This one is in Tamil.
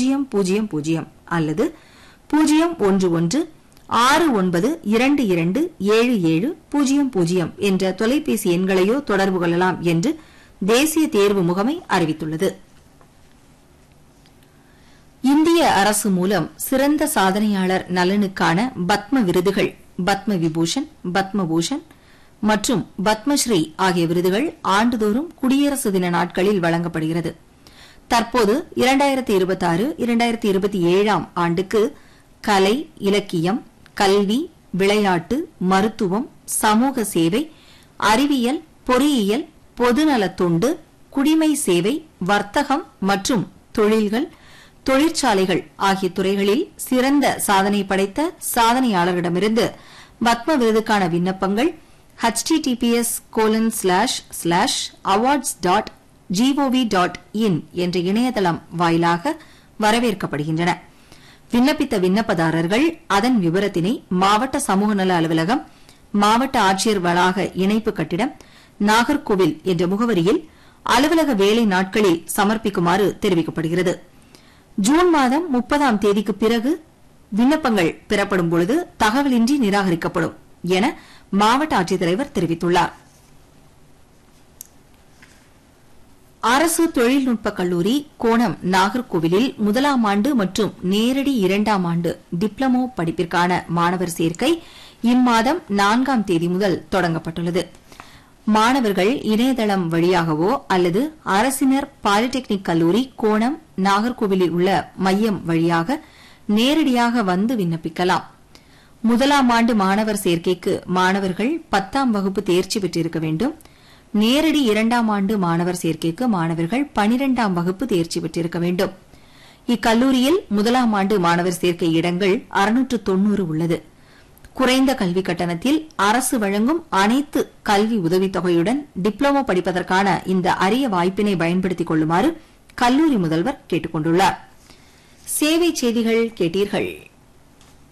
பூஜ்ஜியம் பூஜ்ஜியம் பூஜ்ஜியம் அல்லது பூஜ்ஜியம் ஒன்று ஒன்று ஆறு ஒன்பது இரண்டு இரண்டு ஏழு ஏழு பூஜ்ஜியம் பூஜ்ஜியம் என்ற தொலைபேசி எண்களையோ தொடர்பு கொள்ளலாம் என்று தேசிய தேர்வு முகமை அறிவித்துள்ளது இந்திய அரசு மூலம் சிறந்த சாதனையாளர் நலனுக்கான பத்ம விருதுகள் பத்ம விபூஷன் பத்மபூஷன் மற்றும் பத்மஸ்ரீ ஆகிய விருதுகள் ஆண்டுதோறும் குடியரசு தின நாட்களில் வழங்கப்படுகிறது தற்போது இரண்டாயிரத்தி இருபத்தாறு இரண்டாயிரத்தி இருபத்தி ஏழாம் ஆண்டுக்கு கலை இலக்கியம் கல்வி விளையாட்டு மருத்துவம் சமூக சேவை அறிவியல் பொறியியல் பொதுநலத் தொண்டு குடிமை சேவை வர்த்தகம் மற்றும் தொழில்கள் தொழிற்சாலைகள் ஆகிய துறைகளில் சிறந்த சாதனை படைத்த சாதனையாளர்களிடமிருந்து பத்ம விருதுக்கான விண்ணப்பங்கள் https colon slash slash awards dot GOV dot in என்ற இணையதளம் வாயிலாக வரவேற்கப்படுகின்றன விண்ணப்பித்த விண்ணப்பதாரர்கள் அதன் விவரத்தினை மாவட்ட சமூக நல அலுவலகம் மாவட்ட ஆட்சியர் வளாக இணைப்பு கட்டிடம் நாகர்கோவில் என்ற முகவரியில் அலுவலக வேலை நாட்களில் சமர்ப்பிக்குமாறு தெரிவிக்கப்படுகிறது ஜூன் மாதம் முப்பதாம் தேதிக்கு பிறகு விண்ணப்பங்கள் பெறப்படும் பொழுது தகவலின்றி நிராகரிக்கப்படும் என மாவட்ட ஆட்சித்தலைவர் தெரிவித்துள்ளார் அரசு தொழில்நுட்ப கல்லூரி கோணம் நாகர்கோவிலில் முதலாம் ஆண்டு மற்றும் நேரடி இரண்டாம் ஆண்டு டிப்ளமோ படிப்பிற்கான மாணவர் சேர்க்கை இம்மாதம் நான்காம் தேதி முதல் தொடங்கப்பட்டுள்ளது மாணவர்கள் இணையதளம் வழியாகவோ அல்லது அரசினர் பாலிடெக்னிக் கல்லூரி கோணம் நாகர்கோவிலில் உள்ள மையம் வழியாக நேரடியாக வந்து விண்ணப்பிக்கலாம் முதலாம் ஆண்டு மாணவர் சேர்க்கைக்கு மாணவர்கள் பத்தாம் வகுப்பு தேர்ச்சி பெற்றிருக்க வேண்டும் நேரடி இரண்டாம் ஆண்டு மாணவர் சேர்க்கைக்கு மாணவர்கள் பனிரெண்டாம் வகுப்பு தேர்ச்சி பெற்றிருக்க வேண்டும் இக்கல்லூரியில் முதலாம் ஆண்டு மாணவர் சேர்க்கை இடங்கள் அறுநூற்று தொன்னூறு உள்ளது குறைந்த கல்வி கட்டணத்தில் அரசு வழங்கும் அனைத்து கல்வி உதவித்தொகையுடன் டிப்ளமோ படிப்பதற்கான இந்த அரிய வாய்ப்பினை பயன்படுத்திக் கொள்ளுமாறு கல்லூரி முதல்வர் கேட்டுக் கொண்டுள்ளார் சேவை செய்திகள் கேட்டீர்கள்